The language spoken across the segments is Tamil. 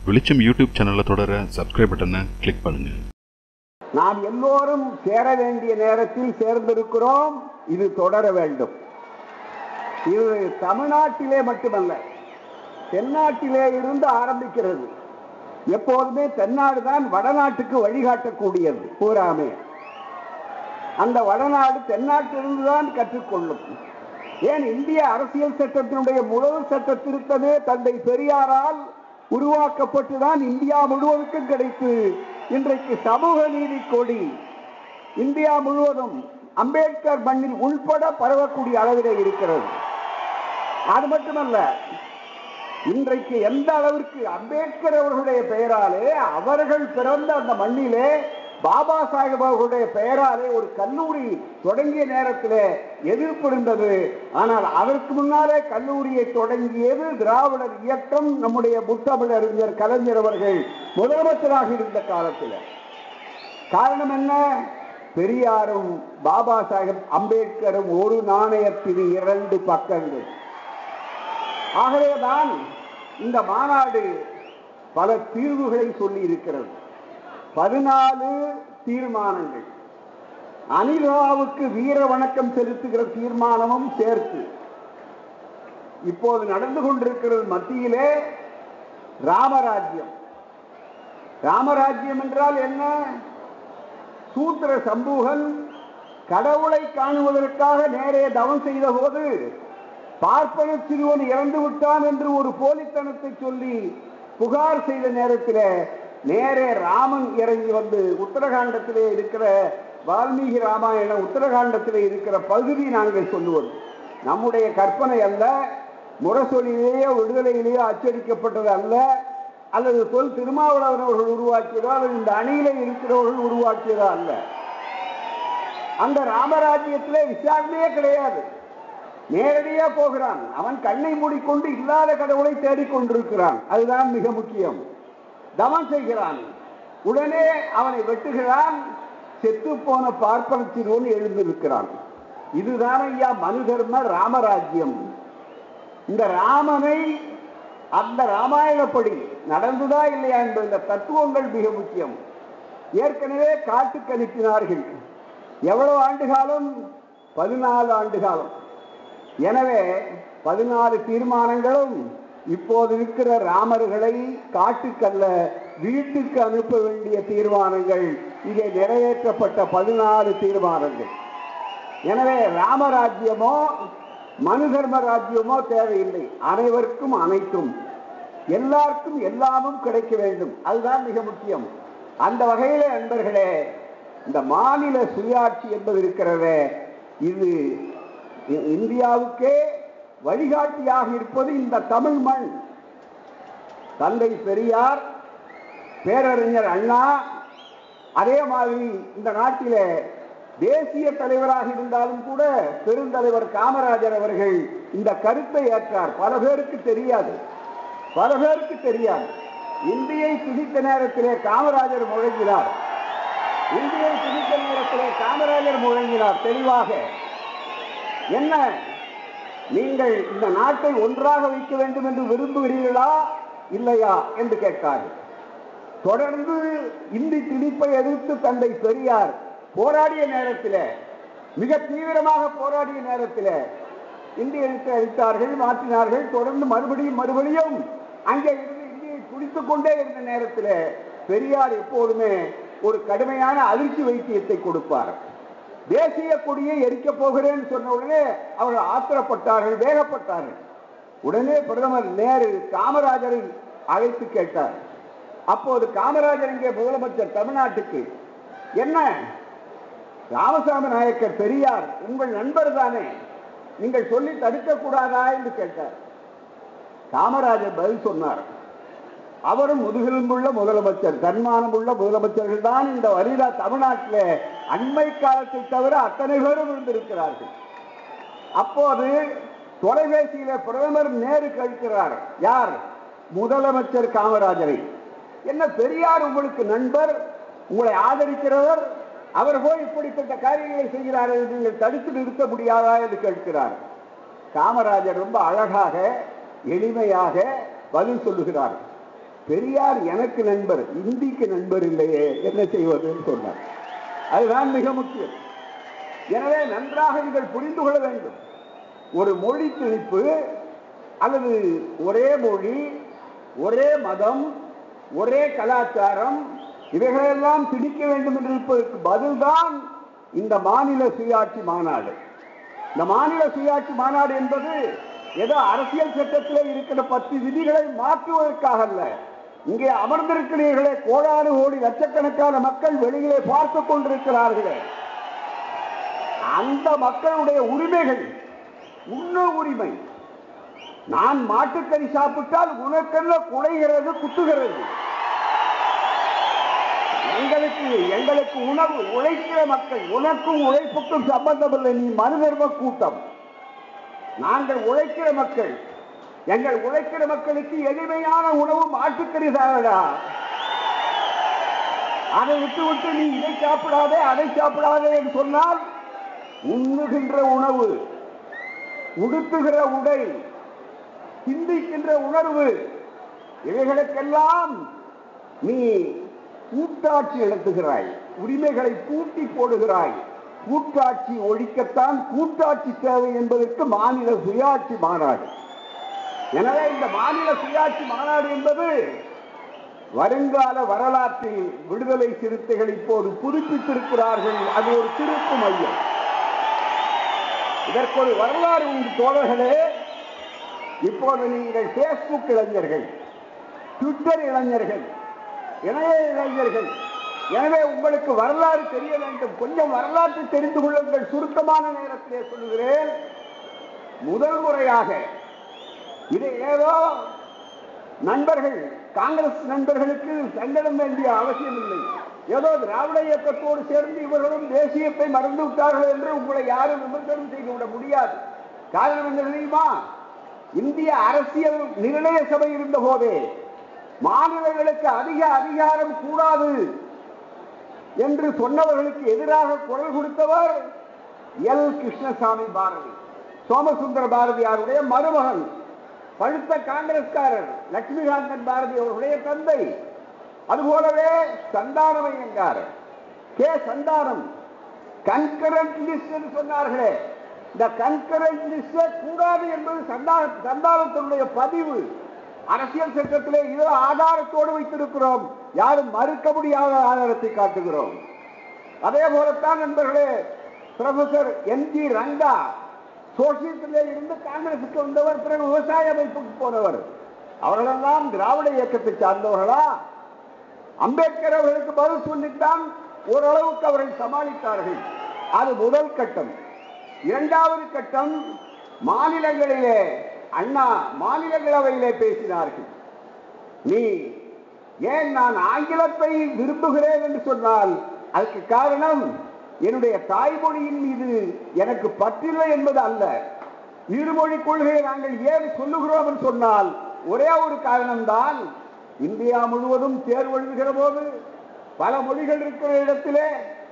வெளிச்சம் யூடியூப் சேனலை தொடர சப்ஸ்கிரைப் பட்டனை கிளிக் பண்ணுங்க நாம் எல்லோரும் சேர வேண்டிய நேரத்தில் சேர்ந்திருக்கிறோம் இது தொடர வேண்டும் இது தமிழ்நாட்டிலே மட்டுமல்ல தென்னாட்டிலே இருந்து ஆரம்பிக்கிறது எப்போதுமே தென்னாடு தான் வடநாட்டுக்கு வழிகாட்டக்கூடியது பூராமே அந்த வடநாடு தென்னாட்டிலிருந்து தான் கற்றுக்கொள்ளும் ஏன் இந்திய அரசியல் சட்டத்தினுடைய முதல் சட்ட திருத்தமே தந்தை பெரியாரால் உருவாக்கப்பட்டுதான் இந்தியா முழுவதுக்கும் கிடைத்து இன்றைக்கு சமூக நீதி கொடி இந்தியா முழுவதும் அம்பேத்கர் மண்ணில் உள்பட பரவக்கூடிய அளவிலே இருக்கிறது அது மட்டுமல்ல இன்றைக்கு எந்த அளவிற்கு அம்பேத்கர் அவர்களுடைய பெயராலே அவர்கள் பிறந்த அந்த மண்ணிலே பாபா சாஹிப் அவர்களுடைய பெயராலே ஒரு கல்லூரி தொடங்கிய நேரத்தில் எதிர்ப்பு இருந்தது ஆனால் அதற்கு முன்னாலே கல்லூரியை தொடங்கியது திராவிடர் இயக்கம் நம்முடைய முத்தமிழ் அறிஞர் கலைஞர் அவர்கள் முதலமைச்சராக இருந்த காலத்தில் காரணம் என்ன பெரியாரும் பாபா சாஹிப் அம்பேத்கரும் ஒரு நாணயத்தின் இரண்டு பக்கங்கள் ஆகவேதான் இந்த மாநாடு பல தீர்வுகளை சொல்லி இருக்கிறது பதினாலு தீர்மானங்கள் அனிலாவுக்கு வீர வணக்கம் செலுத்துகிற தீர்மானமும் சேர்த்து இப்போது நடந்து கொண்டிருக்கிறது மத்தியிலே ராமராஜ்யம் ராமராஜ்யம் என்றால் என்ன சூத்திர சம்பூகன் கடவுளை காணுவதற்காக நேரே தவம் செய்த போது பார்ப்பன சிறுவன் இறந்து விட்டான் என்று ஒரு போலித்தனத்தை சொல்லி புகார் செய்த நேரத்தில் நேரே ராமன் இறங்கி வந்து உத்தரகாண்டத்திலே இருக்கிற வால்மீகி ராமாயணம் உத்தரகாண்டத்திலே இருக்கிற பகுதி நாங்கள் சொல்லுவோம் நம்முடைய கற்பனை அல்ல முரசொலியிலேயோ விடுதலையிலேயோ அச்சடிக்கப்பட்டது அல்ல அல்லது தொல் திருமாவளவன் அவர்கள் உருவாக்கியதோ அல்லது இந்த அணியில இருக்கிறவர்கள் உருவாக்கியதோ அல்ல அந்த ராமராஜ்யத்திலே விசாரணையே கிடையாது நேரடியா போகிறான் அவன் கண்ணை மூடிக்கொண்டு இல்லாத கடவுளை தேடிக்கொண்டிருக்கிறான் அதுதான் மிக முக்கியம் தவம் செய்கிறான் உடனே அவனை வெட்டுகிறான் செத்து போன பார்ப்பன சிறுவன் எழுந்திருக்கிறான் இதுதான் ஐயா மனு தர்ம ராமராஜ்யம் இந்த ராமனை அந்த ராமாயணப்படி நடந்துதா இல்லையா என்பது இந்த தத்துவங்கள் மிக முக்கியம் ஏற்கனவே காட்டுக்கு அனுப்பினார்கள் எவ்வளவு ஆண்டு காலம் பதினாலு ஆண்டு காலம் எனவே பதினாலு தீர்மானங்களும் இப்போது இருக்கிற ராமர்களை காட்டுக்கல்ல வீட்டுக்கு அனுப்ப வேண்டிய தீர்மானங்கள் இங்கே நிறைவேற்றப்பட்ட பதினாலு தீர்மானங்கள் எனவே ராமராஜ்யமோ மனு தர்ம ராஜ்யமோ தேவையில்லை அனைவருக்கும் அனைத்தும் எல்லாருக்கும் எல்லாமும் கிடைக்க வேண்டும் அதுதான் மிக முக்கியம் அந்த வகையிலே அன்பர்களே இந்த மாநில சுயாட்சி என்பது இருக்கிறதே இது இந்தியாவுக்கே வழிகாட்டியாக இருப்பது இந்த தமிழ் மண் தந்தை பெரியார் பேரறிஞர் அண்ணா அதே மாதிரி இந்த நாட்டிலே தேசிய தலைவராக இருந்தாலும் கூட பெருந்தலைவர் காமராஜர் அவர்கள் இந்த கருத்தை ஏற்றார் பல பேருக்கு தெரியாது பல பேருக்கு தெரியாது இந்தியை பிடித்த நேரத்திலே காமராஜர் முழங்கினார் இந்தியை பிடித்த நேரத்திலே காமராஜர் முழங்கினார் தெளிவாக என்ன நீங்கள் இந்த நாட்டை ஒன்றாக வைக்க வேண்டும் என்று விரும்புகிறீர்களா இல்லையா என்று கேட்டார்கள் தொடர்ந்து இந்தி திணிப்பை எதிர்த்து தந்தை பெரியார் போராடிய நேரத்தில் மிக தீவிரமாக போராடிய நேரத்தில் இந்திய எழுத்து அளித்தார்கள் மாற்றினார்கள் தொடர்ந்து மறுபடியும் மறுபடியும் அங்கே இருந்து இந்தியை குடித்துக் கொண்டே இருந்த நேரத்தில் பெரியார் எப்போதுமே ஒரு கடுமையான அதிர்ச்சி வைத்தியத்தை கொடுப்பார் தேசிய கொடியை எரிக்க போகிறேன் சொன்ன உடனே அவர்கள் ஆத்திரப்பட்டார்கள் வேகப்பட்டார்கள் உடனே பிரதமர் நேரு காமராஜரை அழைத்து கேட்டார் அப்போது காமராஜர் இங்கே முதலமைச்சர் தமிழ்நாட்டுக்கு என்ன ராமசாமி நாயக்கர் பெரியார் உங்கள் நண்பர் தானே நீங்கள் சொல்லி தடுக்க கூடாதா என்று கேட்டார் காமராஜர் பதில் சொன்னார் அவரும் முதுகெலும்புள்ள முதலமைச்சர் தன்மானம் உள்ள முதலமைச்சர்கள் தான் இந்த வரியில தமிழ்நாட்டில் அண்மை காலத்தை தவிர அத்தனை பேரும் இருந்திருக்கிறார்கள் அப்போது தொலைபேசியில பிரதமர் நேரு கழிக்கிறார் யார் முதலமைச்சர் காமராஜரை என்ன பெரியார் உங்களுக்கு நண்பர் உங்களை ஆதரிக்கிறவர் அவர் போய் இப்படிப்பட்ட காரியங்களை செய்கிறார் என்று நீங்கள் தடுத்து நிறுத்த முடியாதா என்று கேட்கிறார் காமராஜர் ரொம்ப அழகாக எளிமையாக பதில் சொல்லுகிறார் பெரியார் எனக்கு நண்பர் இந்திக்கு நண்பர் இல்லையே என்ன செய்வதுன்னு சொன்னார் அதுதான் மிக முக்கியம் எனவே நன்றாக நீங்கள் புரிந்து கொள்ள வேண்டும் ஒரு மொழி திணிப்பு அல்லது ஒரே மொழி ஒரே மதம் ஒரே கலாச்சாரம் இவைகளெல்லாம் திணிக்க வேண்டும் என்று இருப்பதற்கு பதில்தான் இந்த மாநில சுயாட்சி மாநாடு இந்த மாநில சுயாட்சி மாநாடு என்பது ஏதோ அரசியல் சட்டத்திலே இருக்கிற பத்து விதிகளை மாற்றுவதற்காக அல்ல இங்கே அமர்ந்திருக்கிறீர்களே கோடானு கோடி லட்சக்கணக்கான மக்கள் வெளியிலே பார்த்து கொண்டிருக்கிறார்களே அந்த மக்களுடைய உரிமைகள் உண்ண உரிமை நான் மாட்டுக்கறி சாப்பிட்டால் உனக்கென்ன குலைகிறது குத்துகிறது எங்களுக்கு எங்களுக்கு உணவு உழைக்கிற மக்கள் உனக்கும் உழைப்புக்கும் சம்பந்தமில்லை நீ மனுதர்ம கூட்டம் நாங்கள் உழைக்கிற மக்கள் எங்கள் உழைக்கிற மக்களுக்கு எளிமையான உணவு மாட்டுக்கறி சாரடா அதை விட்டு விட்டு நீ இதை சாப்பிடாதே அதை சாப்பிடாதே என்று சொன்னால் உண்ணுகின்ற உணவு உடுத்துகிற உடை சிந்திக்கின்ற உணர்வு இவைகளுக்கெல்லாம் நீ கூட்டாட்சி நடத்துகிறாய் உரிமைகளை பூட்டி போடுகிறாய் கூட்டாட்சி ஒழிக்கத்தான் கூட்டாட்சி தேவை என்பதற்கு மாநில சுயாட்சி மாநாடு எனவே இந்த மாநில சுயாட்சி மாநாடு என்பது வருங்கால வரலாற்றில் விடுதலை சிறுத்தைகள் இப்போது புதுப்பித்திருக்கிறார்கள் அது ஒரு திருப்பு மையம் இதற்கு ஒரு வரலாறு உண்டு தோழர்களே இப்போது நீங்கள் பேஸ்புக் இளைஞர்கள் ட்விட்டர் இளைஞர்கள் இணைய இளைஞர்கள் எனவே உங்களுக்கு வரலாறு தெரிய வேண்டும் கொஞ்சம் வரலாற்று தெரிந்து கொள்ளுங்கள் சுருக்கமான நேரத்திலே சொல்லுகிறேன் முதல் முறையாக இது ஏதோ நண்பர்கள் காங்கிரஸ் நண்பர்களுக்கு சங்கடம் வேண்டிய அவசியம் இல்லை ஏதோ திராவிட இயக்கத்தோடு சேர்ந்து இவர்களும் தேசியத்தை மறந்து விட்டார்கள் என்று உங்களை யாரும் விமர்சனம் செய்து விட முடியாது காரணம் என்ன தெரியுமா இந்திய அரசியல் நிர்ணய சபை இருந்த போதே மாநிலங்களுக்கு அதிக அதிகாரம் கூடாது என்று சொன்னவர்களுக்கு எதிராக குரல் கொடுத்தவர் எல் கிருஷ்ணசாமி பாரதி சோமசுந்தர பாரதியாருடைய மருமகன் பழுத்த காங்கிரஸ்காரர் லட்சுமிகாந்தன் பாரதி அவர்களுடைய தந்தை அதுபோலவே சந்தானமையங்கார் கே சந்தானம் கன்கரண்ட் லிஸ்ட் என்று சொன்னார்களே இந்த கன்கரண்ட் லிஸ்ட் கூடாது என்பது சந்தான சந்தானத்தினுடைய பதிவு அரசியல் சட்டத்திலே இதோ ஆதாரத்தோடு வைத்திருக்கிறோம் யாரும் மறுக்க முடியாத ஆதாரத்தை காட்டுகிறோம் அதே போலத்தான் நண்பர்களே ப்ரொஃபசர் என் ஜி ரங்கா சோசியத்திலே இருந்து காங்கிரசுக்கு வந்தவர் பிறகு விவசாய அமைப்புக்கு போனவர் அவர்களெல்லாம் திராவிட இயக்கத்தை சார்ந்தவர்களா அம்பேத்கர் அவர்களுக்கு பதில் சொல்லித்தான் ஓரளவுக்கு அவர்கள் சமாளித்தார்கள் அது முதல் கட்டம் இரண்டாவது கட்டம் மாநிலங்களிலே அண்ணா மாநிலங்களவையிலே பேசினார்கள் நீ ஏன் நான் ஆங்கிலத்தை விரும்புகிறேன் என்று சொன்னால் அதுக்கு காரணம் என்னுடைய தாய்மொழியின் மீது எனக்கு பற்றில்லை என்பது அல்ல இருமொழி கொள்கையை நாங்கள் ஏன் சொல்லுகிறோம் என்று சொன்னால் ஒரே ஒரு காரணம்தான் இந்தியா முழுவதும் தேர்வு எழுதுகிற போது பல மொழிகள் இருக்கிற இடத்திலே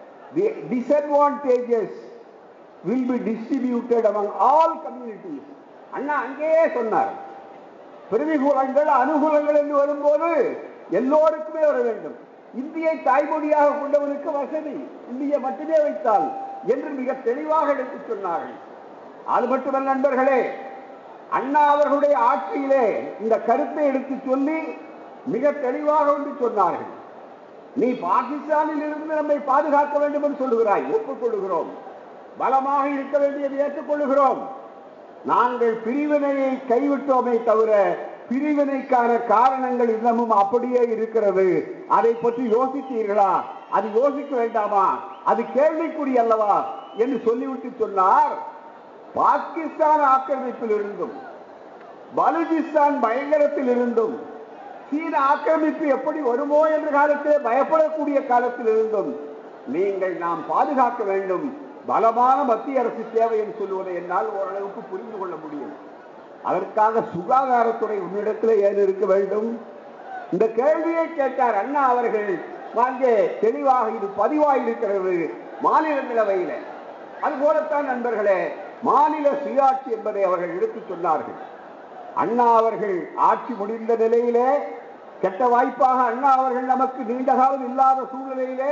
disadvantages will be distributed among all communities Anna அங்கேயே சொன்னார் பிரதிகூலங்கள் அனுகூலங்கள் என்று வரும்போது எல்லோருக்குமே வர வேண்டும் இந்தியை தாய்மொழியாக கொண்டவனுக்கு வசதி இந்திய மட்டுமே வைத்தால் என்று மிக தெளிவாக எடுத்துச் சொன்னார்கள் அது மட்டுமல்ல நண்பர்களே அண்ணா அவர்களுடைய ஆட்சியிலே இந்த கருத்தை எடுத்து சொல்லி மிக தெளிவாக ஒன்று சொன்னார்கள் நீ பாகிஸ்தானில் இருந்து நம்மை பாதுகாக்க வேண்டும் என்று சொல்லுகிறாய் ஒப்புக்கொள்ளுகிறோம் பலமாக இருக்க வேண்டியதை ஏற்றுக்கொள்ளுகிறோம் நாங்கள் பிரிவினையை கைவிட்டோமே தவிர பிரிவினைக்கான காரணங்கள் இன்னமும் அப்படியே இருக்கிறது அதை பற்றி யோசித்தீர்களா அது யோசிக்க வேண்டாமா அது கேள்விக்குறி அல்லவா என்று சொல்லிவிட்டு சொன்னார் பாகிஸ்தான் ஆக்கிரமிப்பில் இருந்தும் பலுஜிஸ்தான் பயங்கரத்தில் இருந்தும் சீன ஆக்கிரமிப்பு எப்படி வருமோ என்ற காலத்திலே பயப்படக்கூடிய காலத்தில் இருந்தும் நீங்கள் நாம் பாதுகாக்க வேண்டும் பலமான மத்திய அரசு தேவை என்று சொல்லுவதை என்னால் ஓரளவுக்கு புரிந்து கொள்ள முடியும் அதற்காக சுகாதாரத்துறை உன்னிடத்தில் ஏன் இருக்க வேண்டும் இந்த கேள்வியை கேட்டார் அண்ணா அவர்கள் அங்கே தெளிவாக இது பதிவாயிருக்கிறது மாநிலங்களவையில அதுபோலத்தான் நண்பர்களே மாநில சுயாட்சி என்பதை அவர்கள் எடுத்துச் சொன்னார்கள் அண்ணா அவர்கள் ஆட்சி முடிந்த நிலையிலே கெட்ட வாய்ப்பாக அண்ணா அவர்கள் நமக்கு நீண்ட காலம் இல்லாத சூழ்நிலையிலே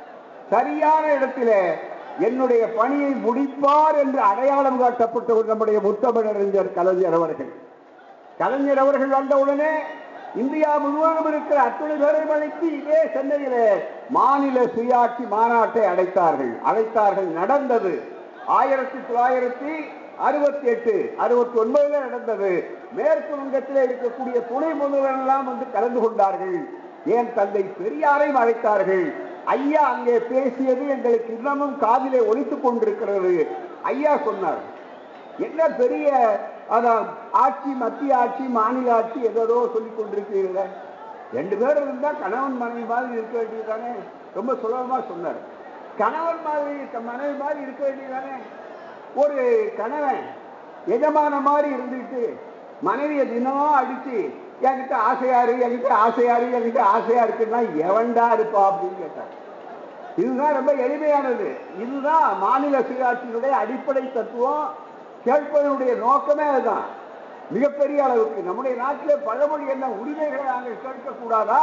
சரியான இடத்திலே என்னுடைய பணியை முடிப்பார் என்று அடையாளம் காட்டப்பட்டவர் நம்முடைய முத்தமிழறிஞர் கலைஞர் அவர்கள் கலைஞர் அவர்கள் வந்தவுடனே இந்தியா முழுவதும் இருக்கிற அத்தனை பேரை அழைத்து இதே சென்னையிலே மாநில சுயாட்சி மாநாட்டை அழைத்தார்கள் அழைத்தார்கள் நடந்தது ஆயிரத்தி தொள்ளாயிரத்தி அறுபத்தி எட்டு அறுபத்தி ஒன்பதுல நடந்தது மேற்கு வங்கத்திலே இருக்கக்கூடிய துணை முதல்வர் எல்லாம் வந்து கலந்து கொண்டார்கள் ஏன் தந்தை பெரியாரையும் அழைத்தார்கள் ஐயா அங்கே பேசியது எங்களுக்கு இன்னமும் காதிலே ஒலித்துக் கொண்டிருக்கிறது ஐயா சொன்னார் என்ன பெரிய அதான் ஆட்சி மத்திய ஆட்சி மாநில ஆட்சி ஏதோ சொல்லிக் கொண்டிருக்கிறீர்களே ரெண்டு பேரும் இருந்தா கணவன் மனைவி மாதிரி இருக்க வேண்டியதுதானே ரொம்ப சுலபமா சொன்னார் கணவன் மாதிரி க- மனைவி மாதிரி இருக்க வேண்டியதுதானே ஒரு கணவன் எஜமான மாதிரி இருந்துட்டு மனைவியை தினமும் அடிச்சு என்கிட்ட ஆசையாரு என்கிட்ட ஆசையாரு என்கிட்ட ஆசையா இருக்குன்னா எவன்டா இருப்பா அப்படின்னு கேட்டார் இதுதான் ரொம்ப எளிமையானது இதுதான் மாநில சுயாட்சியினுடைய அடிப்படை தத்துவம் கேட்பதனுடைய நோக்கமே அதுதான் மிகப்பெரிய அளவுக்கு நம்முடைய நாட்டிலே பழமொழி என்ன உரிமைகளை நாங்கள் கேட்கக்கூடாதா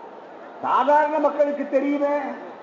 சாதாரண மக்களுக்கு தெரியுமே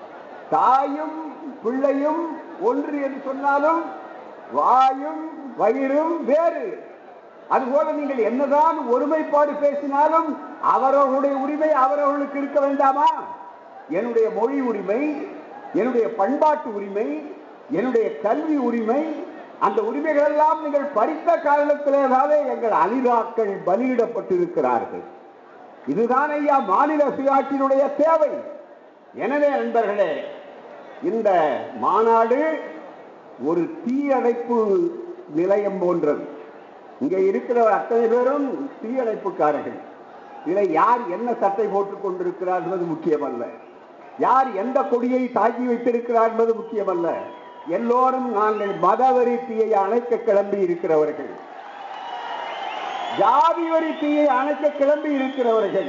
தாயும் பிள்ளையும் ஒன்று என்று சொன்னாலும் வாயும் வயிறும் வேறு அதுபோல நீங்கள் என்னதான் ஒருமைப்பாடு பேசினாலும் அவரவர்களுடைய உரிமை அவரவர்களுக்கு இருக்க வேண்டாமா என்னுடைய மொழி உரிமை என்னுடைய பண்பாட்டு உரிமை என்னுடைய கல்வி உரிமை அந்த உரிமைகள் எல்லாம் நீங்கள் பறித்த காரணத்திலேதானே எங்கள் அனிதாக்கள் பலியிடப்பட்டிருக்கிறார்கள் இதுதான் ஐயா மாநில சுயாட்சியினுடைய தேவை எனவே நண்பர்களே இந்த மாநாடு ஒரு தீயணைப்பு நிலையம் போன்றது இங்கே இருக்கிற அத்தனை பேரும் தீயணைப்புக்காரர்கள் இதை யார் என்ன சட்டை போட்டுக் கொண்டிருக்கிறார் என்பது முக்கியமல்ல யார் எந்த கொடியை தாக்கி வைத்திருக்கிறார் என்பது முக்கியமல்ல எல்லோரும் நாங்கள் மதவரி தீயை அணைக்க கிளம்பி இருக்கிறவர்கள் ஜாதி வரி தீயை அணைக்க கிளம்பி இருக்கிறவர்கள்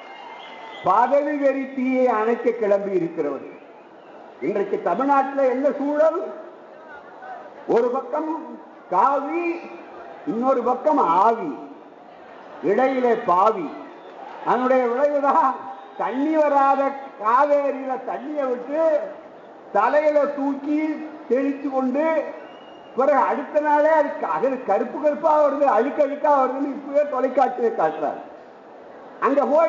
பதவி வெறி தீயை அணைக்க கிளம்பி இருக்கிறவர்கள் இன்றைக்கு தமிழ்நாட்டில் என்ன சூழல் ஒரு பக்கம் காவி இன்னொரு பக்கம் ஆவி இடையிலே பாவி அதனுடைய விளைவுதான் தண்ணி வராத காவேரியில தண்ணியை விட்டு தலையில தூக்கி தெளிச்சு கொண்டு பிறகு அடுத்த நாளே அது க- அது கருப்பு கருப்பா வருது அழுக்கு அழுக்கா வருதுன்னு இப்பவே தொலைக்காட்சியை காட்டுறாரு அங்க போய்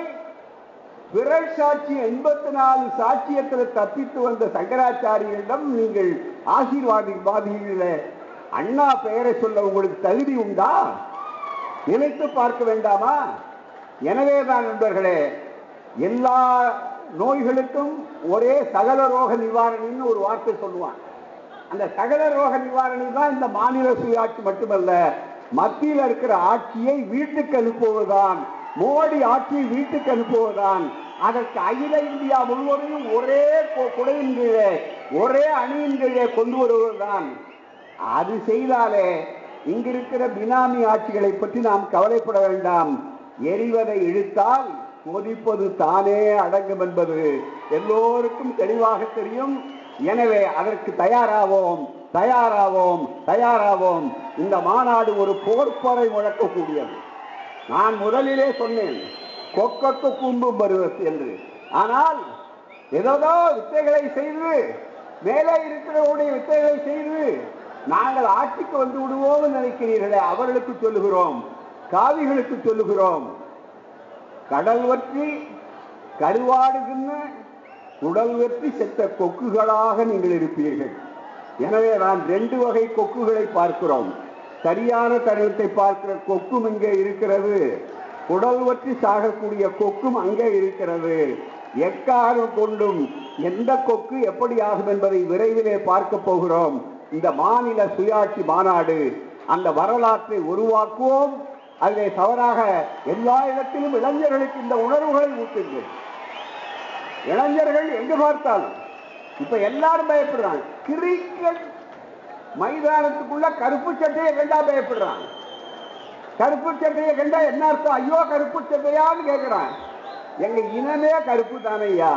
பிறர் சாட்சி எண்பத்தி நாலு சாட்சியத்தில் தப்பித்து வந்த சங்கராச்சாரியரிடம் நீங்கள் ஆசீர்வாதி வாதிகள அண்ணா பெயரை சொல்ல உங்களுக்கு தகுதி உண்டா நினைத்து பார்க்க வேண்டாமா எனவே தான் நண்பர்களே எல்லா நோய்களுக்கும் ஒரே சகல ரோக நிவாரணின்னு ஒரு வார்த்தை சொல்லுவான் அந்த சகல ரோக நிவாரணி தான் இந்த மாநில சுயாட்சி மட்டுமல்ல மத்தியில் இருக்கிற ஆட்சியை வீட்டுக்கு அனுப்புவதுதான் மோடி ஆட்சியை வீட்டுக்கு அனுப்புவதுதான் அதற்கு அகில இந்தியா முழுவதையும் ஒரே கு- குடையின் கீழே ஒரே அணியின் கீழே கொண்டு வருவதுதான் அது செய்தாலே இங்கிருக்கிற பினாமி ஆட்சிகளை பற்றி நாம் கவலைப்பட வேண்டாம் எரிவதை இழுத்தால் கொதிப்பது தானே அடங்கும் என்பது எல்லோருக்கும் தெளிவாக தெரியும் எனவே அதற்கு தயாராவோம் தயாராவோம் தயாராவோம் இந்த மாநாடு ஒரு போர்ப்பறை முழக்கக்கூடியது நான் முதலிலே சொன்னேன் கொக்கக்கு கும்பும் பருவத்து என்று ஆனால் ஏதோ வித்தைகளை செய்து மேலே இருக்கிறவருடைய வித்தைகளை செய்து நாங்கள் ஆட்சிக்கு வந்து விடுவோம் நினைக்கிறீர்களே அவர்களுக்கு சொல்லுகிறோம் காவிகளுக்கு சொல்லுகிறோம் கடல் வற்றி கருவாடுகின்ற உடல் வெற்றி செத்த கொக்குகளாக நீங்கள் இருப்பீர்கள் எனவே நான் ரெண்டு வகை கொக்குகளை பார்க்கிறோம் சரியான தருணத்தை பார்க்கிற கொக்கும் இங்கே இருக்கிறது உடல் வற்றி சாகக்கூடிய கொக்கும் அங்கே இருக்கிறது எக்காரணம் கொண்டும் எந்த கொக்கு எப்படி ஆகும் என்பதை விரைவிலே பார்க்க போகிறோம் இந்த மாநில சுயாட்சி மாநாடு அந்த வரலாற்றை உருவாக்குவோம் அதிலே தவறாக எல்லா இடத்திலும் இளைஞர்களுக்கு இந்த உணர்வுகளை ஊட்டுங்கள் இளைஞர்கள் எங்கு பார்த்தாலும் இப்ப எல்லாரும் பயப்படுறாங்க கிரிக்கெட் மைதானத்துக்குள்ள கருப்பு சட்டையை கண்டா பயப்படுறாங்க கருப்பு சட்டையை கண்டா என்ன அர்த்தம் ஐயோ கருப்பு சட்டையான்னு கேட்கிறான் எங்க இனமே கருப்பு தானையா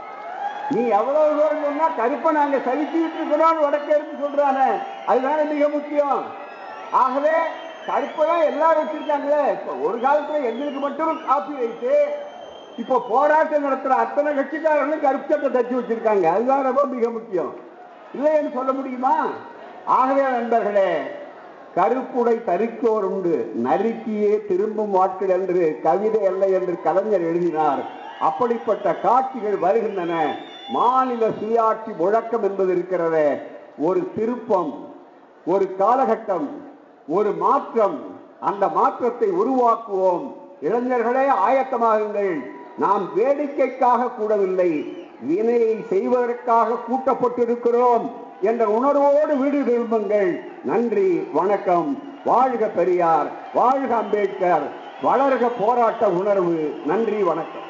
நீ எவ்வளவு தூரம் சொன்னா கருப்பை நாங்க சகிச்சுட்டு இருக்கிறோம் வடக்கே இருந்து சொல்றானே அதுதானே மிக முக்கியம் ஆகவே கருப்பை தான் எல்லாரும் வச்சிருக்காங்களே இப்ப ஒரு காலத்துல எங்களுக்கு மட்டும் காப்பி வைத்து இப்போ போராட்டம் நடத்துற அத்தனை கட்சிக்காரர்களும் கருப்பு சட்டை தச்சு வச்சிருக்காங்க அதுதான் ரொம்ப மிக முக்கியம் இல்லைன்னு சொல்ல முடியுமா ஆகவே நண்பர்களே கருப்புடை தரிக்கோர் உண்டு நறுக்கியே திரும்பும் வாட்கள் என்று கவிதை அல்ல என்று கலைஞர் எழுதினார் அப்படிப்பட்ட காட்சிகள் வருகின்றன மாநில சுயாட்சி முழக்கம் என்பது இருக்கிறதே ஒரு திருப்பம் ஒரு காலகட்டம் ஒரு மாற்றம் அந்த மாற்றத்தை உருவாக்குவோம் இளைஞர்களே ஆயத்தமாகுங்கள் நாம் வேடிக்கைக்காக கூடவில்லை வினையை செய்வதற்காக கூட்டப்பட்டிருக்கிறோம் என்ற உணர்வோடு வீடு திரும்புங்கள் நன்றி வணக்கம் வாழ்க பெரியார் வாழ்க அம்பேத்கர் வளர்க போராட்ட உணர்வு நன்றி வணக்கம்